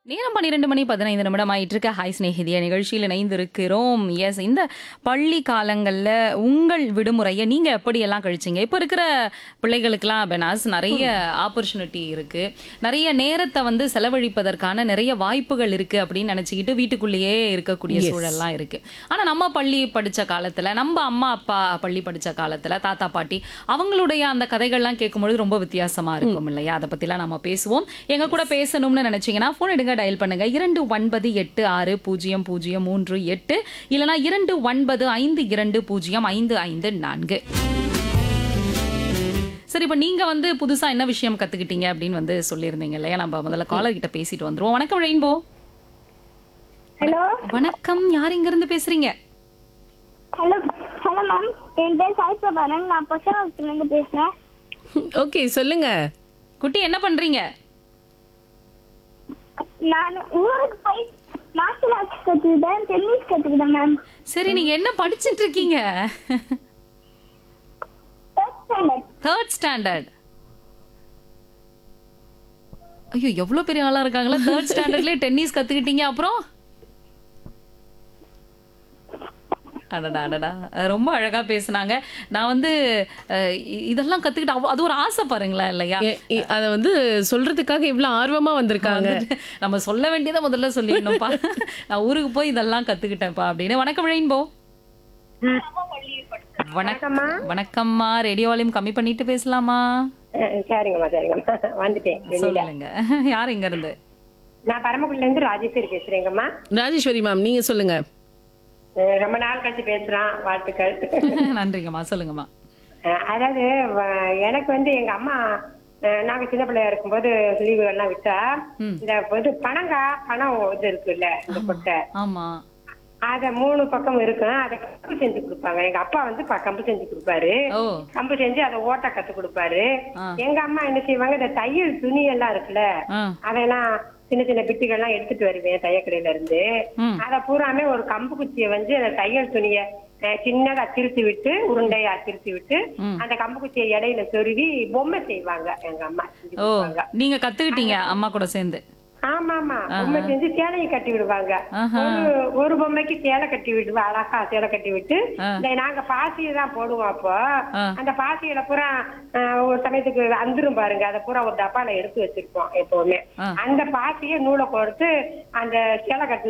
நேரம் பன்னிரெண்டு மணி பதினைந்து நிமிடம் ஆயிட்டு இருக்க ஹாய் ஸ்நேகிதிய நிகழ்ச்சியில் இணைந்திருக்கிறோம் எஸ் இந்த பள்ளி காலங்களில் உங்கள் விடுமுறையை நீங்க எப்படியெல்லாம் கழிச்சீங்க இப்போ இருக்கிற பிள்ளைகளுக்கெல்லாம் பெனாஸ் நிறைய ஆப்பர்ச்சுனிட்டி இருக்கு நிறைய நேரத்தை வந்து செலவழிப்பதற்கான நிறைய வாய்ப்புகள் இருக்கு அப்படின்னு நினைச்சுக்கிட்டு வீட்டுக்குள்ளேயே இருக்கக்கூடிய சூழல்லாம் இருக்கு ஆனா நம்ம பள்ளி படிச்ச காலத்துல நம்ம அம்மா அப்பா பள்ளி படிச்ச காலத்துல தாத்தா பாட்டி அவங்களுடைய அந்த கதைகள்லாம் கேட்கும்பொழுது ரொம்ப வித்தியாசமா இருக்கும் இல்லையா அதை பத்திலாம் நம்ம பேசுவோம் எங்க கூட பேசணும்னு நினைச்சீங்கன்னா போன் எடுங்க டயல் பண்ணுங்க இரண்டு ஒன்பது எட்டு ஆறு பூஜ்ஜியம் பூஜ்ஜியம் மூன்று எட்டு இல்லனா இரண்டு ஒன்பது ஐந்து இரண்டு பூஜ்ஜியம் ஐந்து ஐந்து நான்கு சரி இப்போ நீங்க வந்து புதுசா என்ன விஷயம் கத்துக்கிட்டீங்க அப்படின்னு வந்து சொல்லியிருந்தீங்க இல்லையா நம்ம முதல்ல காலர் கிட்ட பேசிட்டு வந்துருவோம் வணக்கம் ரெயின்போ ஹலோ வணக்கம் யார் இங்க இருந்து பேசுறீங்க ஹலோ ஹலோ மேம் என் பேர் சாய் பிரபாகரன் நான் பொஷாவரத்துலேருந்து பேசுகிறேன் ஓகே சொல்லுங்க குட்டி என்ன பண்றீங்க நான் ஊருக்கு போய் மார்ஷல் ஆர்ட்ஸ் கற்றுக்கிட்டேன் டென்னிஸ் கற்றுக்கிட்டேன் மேம் சரி நீங்க என்ன படிச்சிட்டு இருக்கீங்க தேர்ட் ஸ்டாண்டர்ட் தேர்ட் ஸ்டாண்டர்ட் ஐயோ எவ்வளவு பெரிய ஆளா இருக்காங்களா தேர்ட் ஸ்டாண்டர்ட்லயே டென்னிஸ் கத்துக்கிட்டீங்க அப்புறம் அடடா அடடா அஹ் ரொம்ப அழகா பேசுனாங்க நான் வந்து அஹ், இ- இதெல்லாம் கத்துக்கிட்டு அவ- அது ஒரு ஆசை பாருங்களேன் இல்லையா எ- இ- அத வந்து சொல்றதுக்காக இவ்வளவு ஆர்வமா வந்திருக்காங்க வந்துட்டு நம்ம சொல்ல வேண்டியதை முதல்ல சொல்லிடணும்ப்பா நான் ஊருக்கு போய் இதெல்லாம் கத்துக்கிட்டேன்ப்பா அப்படின்னு வணக்கம் ரெயின்போ வணக்கம் வணக்கம்மா ரேடியோ வால்யூம் கம்மி பண்ணிட்டு பேசலாமா அஹ் சரிங்கம்மா சரிங்கம்மா வந்துட்டேன் வெளியில சொல்லுங்க யார் இங்க இருந்து நான் பரமக்குடில இருந்து ராஜேஸ்வரி பேசுறேங்கம்மா ராஜேஸ்வரி மேம் நீங்க சொல்லுங்க அஹ் ரொம்ப நாள் கழிச்சு பேசுறான் வாழ்த்துக்கள் நன்றிங்கம்மா சொல்லுங்கம்மா அஹ் அதாவது வ- எனக்கு வந்து எங்க அம்மா அஹ் நாங்க சின்ன பிள்ளையா இருக்கும்போது லீவுகள்லாம் விட்டா இந்த இது பனங்கா பணம் இது இருக்குல்ல இந்த கொட்டை ஆமா அத மூணு பக்கம் இருக்கும் அதை கம்பு செஞ்சு கொடுப்பாங்க எங்க அப்பா வந்து ப- கம்பு செஞ்சு கொடுப்பாரு ஓ கம்பு செஞ்சு அதை ஓட்ட கத்து கொடுப்பாரு ஆ. எங்க அம்மா என்ன செய்வாங்க இந்த தையல் துணி எல்லாம் இருக்குல்ல ஆ அதெல்லாம் சின்ன சின்ன பிட்டுகள்லாம் எடுத்துட்டு வருவேன் தையக்கடையில இருந்து ம். அத பூராமே ஒரு கம்பு குச்சியை வந்து அந்த தையல் துணிய அஹ், சின்னதா திருத்தி விட்டு உருண்டையா திருத்தி விட்டு அந்த கம்பு குச்சியை இடையில சொருவி பொம்மை செய்வாங்க எங்க அம்மா செஞ்சு ஓ கொடுப்பாங்க. நீங்க கத்துக்கிட்டீங்க அம்மா கூட சேர்ந்து ஆமா ஆமா பொம்மை செஞ்சு சேலையை கட்டி விடுவாங்க ஆஹா. ஒரு ஒரு பொம்மைக்கு சேலை கட்டி விடுவா அழகா சேலை கட்டி விட்டு இந்த நாங்க பாசியை தான் போடுவோம் அப்போ ஆ. அந்த பாசியில பூரா அஹ், ஒரு சமயத்துக்கு அந்துரும் பாருங்க அதை பூரா ஒரு டப்பால எடுத்து வச்சிருப்போம் எப்பவுமே ஆ. அந்த பாசியை நூலை கொடுத்து அந்த சேலை கட்டின